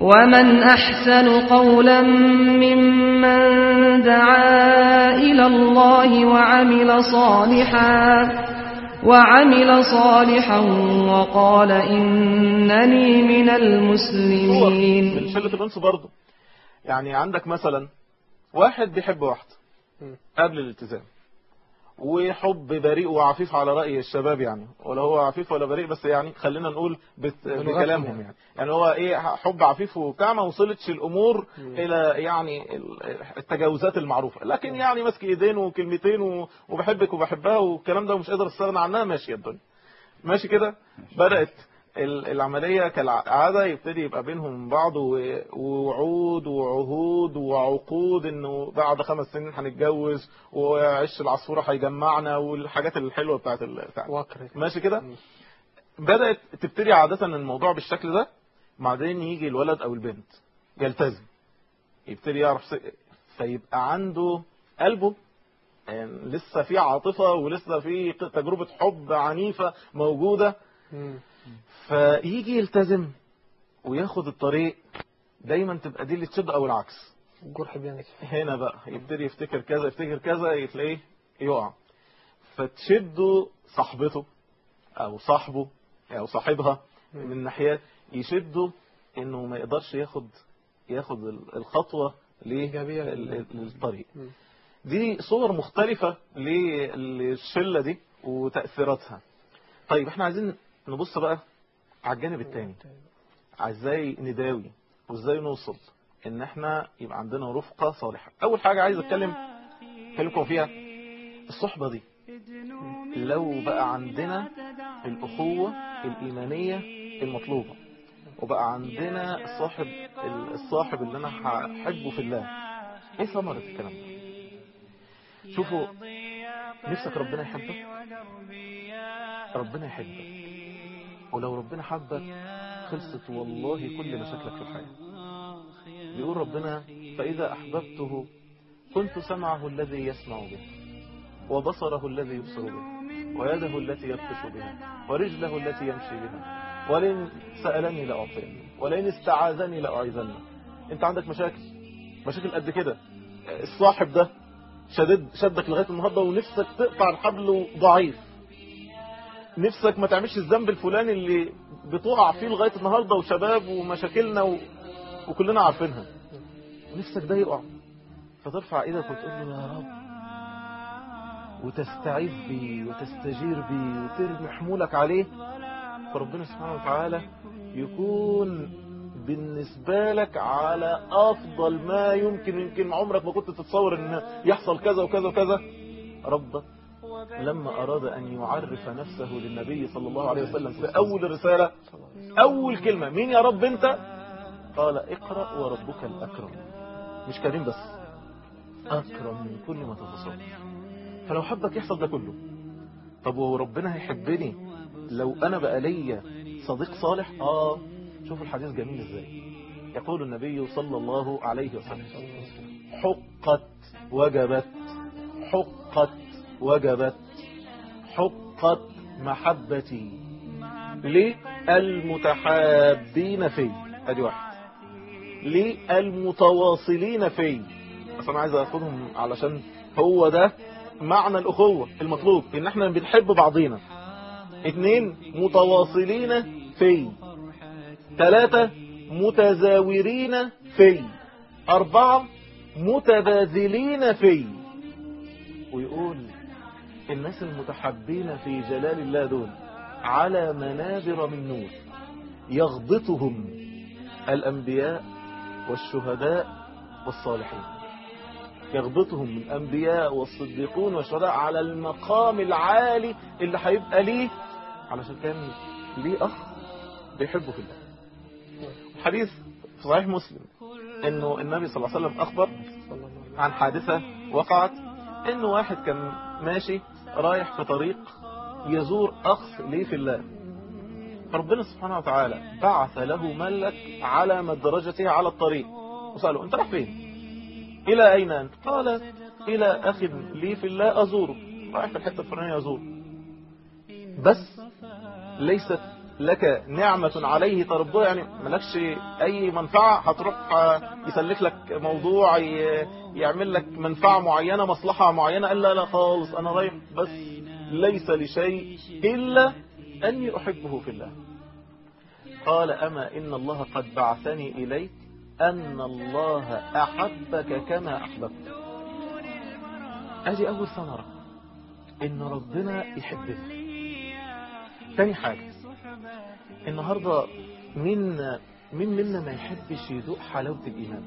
ومن أحسن قولا ممن دعا إلى الله وعمل صالحا وعمل صالحا وقال إنني من صور المسلمين من شلة الأنس برضه يعني عندك مثلا واحد بيحب واحدة مم. قبل الالتزام وحب بريء وعفيف على رأي الشباب يعني ولا هو عفيف ولا بريء بس يعني خلينا نقول بت- بلغتهم بكلامهم يعني. يعني يعني هو ايه حب عفيف وبتاع ما وصلتش الامور الى يعني ال- التجاوزات المعروفة لكن يعني ماسك ايدين وكلمتين و- وبحبك وبحبها والكلام ده ومش قادر استغنى عنها ماشي يا الدنيا ماشي كده بدأت ال- العملية كالعادة يبتدي يبقى بينهم بعض و- ووعود وعهود وعقود انه بعد خمس سنين هنتجوز وعش العصفورة هيجمعنا والحاجات الحلوة بتاعت ال- بتاعت وكر ماشي كده بدأت تبتدي عادة الموضوع بالشكل ده بعدين يجي الولد او البنت يلتزم يبتدي يعرف س- فيبقى عنده قلبه يعني لسه في عاطفة ولسه في تجربة حب عنيفة موجودة مم. فيجي يلتزم وياخد الطريق دايما تبقى دي اللي تشد او العكس الجرح بينك هنا بقى يبتدي يفتكر كذا يفتكر كذا تلاقيه يقع فتشده صاحبته او صاحبه او صاحبها من ناحية يشده انه ما يقدرش ياخد ياخد ال- الخطوة إيجابية لل- لل- للطريق مم. دي صور مختلفة للشلة دي وتأثيراتها طيب احنا عايزين نبص بقى على الجانب التاني ازاي نداوي وازاي نوصل ان احنا يبقى عندنا رفقة صالحة اول حاجة عايز اتكلم كلمكم فيها الصحبة دي لو بقى عندنا الأخوة الإيمانية المطلوبة وبقى عندنا الصاحب الصاحب اللي أنا هحبه في الله إيه ثمرة الكلام ده شوفوا نفسك ربنا يحبك ربنا يحبك ولو ربنا حبك خلصت والله كل مشاكلك في الحياة بيقول ربنا فإذا أحببته كنت سمعه الذي يسمع به وبصره الذي يبصر به ويده التي يبطش بها ورجله التي يمشي بها ولئن سألني لأعطيني ولئن استعاذني لأعيذنه انت عندك مشاكل مشاكل قد كده الصاحب ده شدد شدك لغاية النهاردة ونفسك تقطع الحبل ضعيف نفسك ما تعملش الذنب الفلاني اللي بتقع فيه لغاية النهاردة وشباب ومشاكلنا و... وكلنا عارفينها نفسك ده يقع فترفع ايدك وتقول له يا رب وتستعيذ بيه وتستجير بيه وترمي حمولك عليه فربنا سبحانه وتعالى يكون بالنسبة لك على أفضل ما يمكن يمكن عمرك ما كنت تتصور أن يحصل كذا وكذا وكذا ربك لما أراد أن يعرف نفسه للنبي صلى الله عليه وسلم في أول رسالة أول كلمة مين يا رب أنت قال اقرأ وربك الأكرم مش كريم بس أكرم من كل ما تتصور فلو حبك يحصل ده كله طب وربنا هيحبني لو أنا بقى ليا صديق صالح آه شوف الحديث جميل إزاي يقول النبي صلى الله عليه وسلم حقت وجبت حقت وجبت حقت محبتي للمتحابين في ادي واحد للمتواصلين في بس انا عايز اخدهم علشان هو ده معنى الاخوة المطلوب ان احنا بنحب بعضينا اتنين متواصلين في ثلاثة متزاورين في أربعة متباذلين في ويقول الناس المتحبين في جلال الله دول على منابر من نور يغبطهم الأنبياء والشهداء والصالحين يغبطهم الأنبياء والصديقون والشهداء على المقام العالي اللي هيبقى ليه علشان كان ليه أخ بيحبه في الله حديث في صحيح مسلم انه النبي صلى الله عليه وسلم اخبر عن حادثة وقعت انه واحد كان ماشي رايح في طريق يزور اخ ليه في الله فربنا سبحانه وتعالى بعث له ملك على مدرجته على الطريق وسأله انت رايح فين الى اين انت قال الى اخ لي في الله ازوره رايح في الحتة الفلانية ازوره بس ليست لك نعمة عليه ترضها يعني ملكش أي منفعة هتروح يسلك لك موضوع يعمل لك منفعة معينة مصلحة معينة قال لا لا خالص أنا رايح بس ليس لشيء إلا أني أحبه في الله قال أما إن الله قد بعثني إليك أن الله أحبك كما أحببت أدي أول ثمرة إن ربنا يحبك تاني حاجة النهاردة مين مين منا ما يحبش يذوق حلاوة الإيمان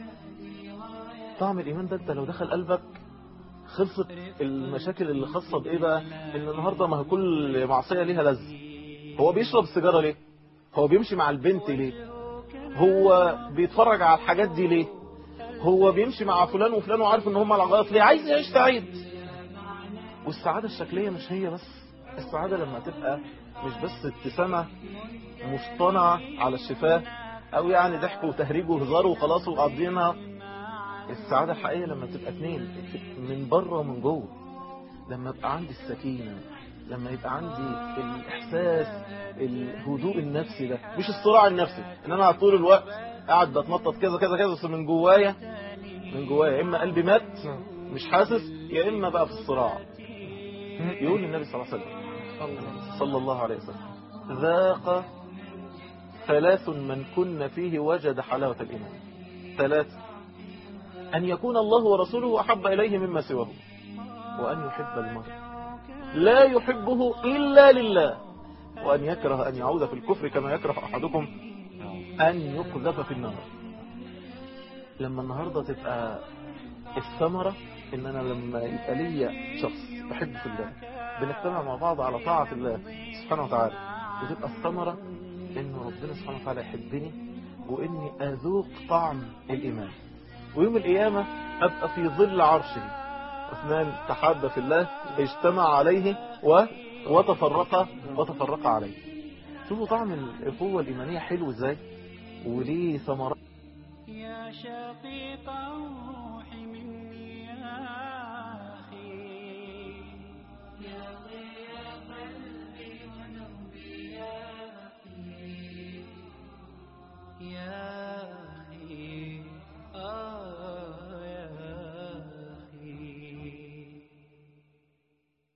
طعم الإيمان ده أنت لو دخل قلبك خلصت المشاكل اللي خاصة بإيه بقى إن النهاردة ما هي كل معصية ليها لذة هو بيشرب سيجارة ليه هو بيمشي مع البنت ليه هو بيتفرج على الحاجات دي ليه هو بيمشي مع فلان وفلان وعارف ان هم العغايط ليه عايز يعيش سعيد والسعادة الشكلية مش هي بس السعادة لما تبقى مش بس ابتسامة مصطنعة على الشفاه او يعني ضحك وتهريج وهزار وخلاص وقضينا السعادة الحقيقية لما تبقى اتنين من بره ومن جوه لما يبقى عندي السكينة لما يبقى عندي الإحساس الهدوء النفسي ده مش الصراع النفسي ان انا على طول الوقت قاعد بتنطط كذا كذا كذا بس من جوايا من جوايا اما قلبي مات مش حاسس يا اما بقى في الصراع يقول النبي صلى الله عليه وسلم صلى الله عليه وسلم ذاق ثلاث من كن فيه وجد حلاوة الإيمان ثلاث أن يكون الله ورسوله أحب إليه مما سواه وأن يحب المرء لا يحبه إلا لله وأن يكره أن يعود في الكفر كما يكره أحدكم أن يقذف في النار لما النهاردة تبقى الثمرة إن أنا لما يبقى ليا شخص بحب في الله بنجتمع مع بعض على طاعة الله سبحانه وتعالى وتبقى الثمرة إن ربنا سبحانه وتعالى يحبني وإني أذوق طعم الإيمان ويوم القيامة أبقى في ظل عرشه اثنان تحابا في الله اجتمع عليه و... وتفرق وتفرق عليه شوفوا طعم القوة الإيمانية حلو ازاي وليه ثمرات يا شقيق الروح مني يا